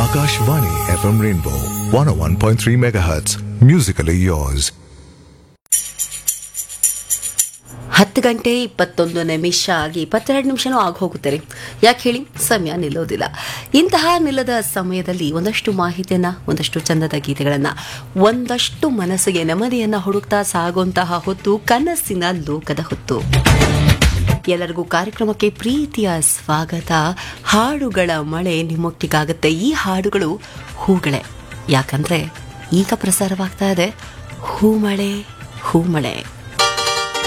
Akashvani FM Rainbow 101.3 MHz. Musically yours. ಹತ್ತು ಗಂಟೆ ಇಪ್ಪತ್ತೊಂದು ನಿಮಿಷ ಆಗಿ ಇಪ್ಪತ್ತೆರಡು ನಿಮಿಷನೂ ಆಗಿ ಹೋಗುತ್ತೆ ರೀ ಯಾಕೆ ಹೇಳಿ ಸಮಯ ನಿಲ್ಲೋದಿಲ್ಲ ಇಂತಹ ನಿಲ್ಲದ ಸಮಯದಲ್ಲಿ ಒಂದಷ್ಟು ಮಾಹಿತಿಯನ್ನ ಒಂದಷ್ಟು ಚಂದದ ಗೀತೆಗಳನ್ನ ಒಂದಷ್ಟು ಮನಸ್ಸಿಗೆ ನೆಮ್ಮದಿಯನ್ನ ಹುಡುಕ್ತಾ ಸಾಗುವಂತಹ ಹೊತ್ತು ಕನಸಿನ ಲೋಕದ ಹೊತ್ತು ಎಲ್ಲರಿಗೂ ಕಾರ್ಯಕ್ರಮಕ್ಕೆ ಪ್ರೀತಿಯ ಸ್ವಾಗತ ಹಾಡುಗಳ ಮಳೆ ನಿಮ್ಮೊಟ್ಟಿಗಾಗುತ್ತೆ ಈ ಹಾಡುಗಳು ಹೂಗಳೇ ಯಾಕಂದ್ರೆ ಈಗ ಪ್ರಸಾರವಾಗ್ತಾ ಇದೆ ಹೂಮಳೆ ಹೂಮಳೆ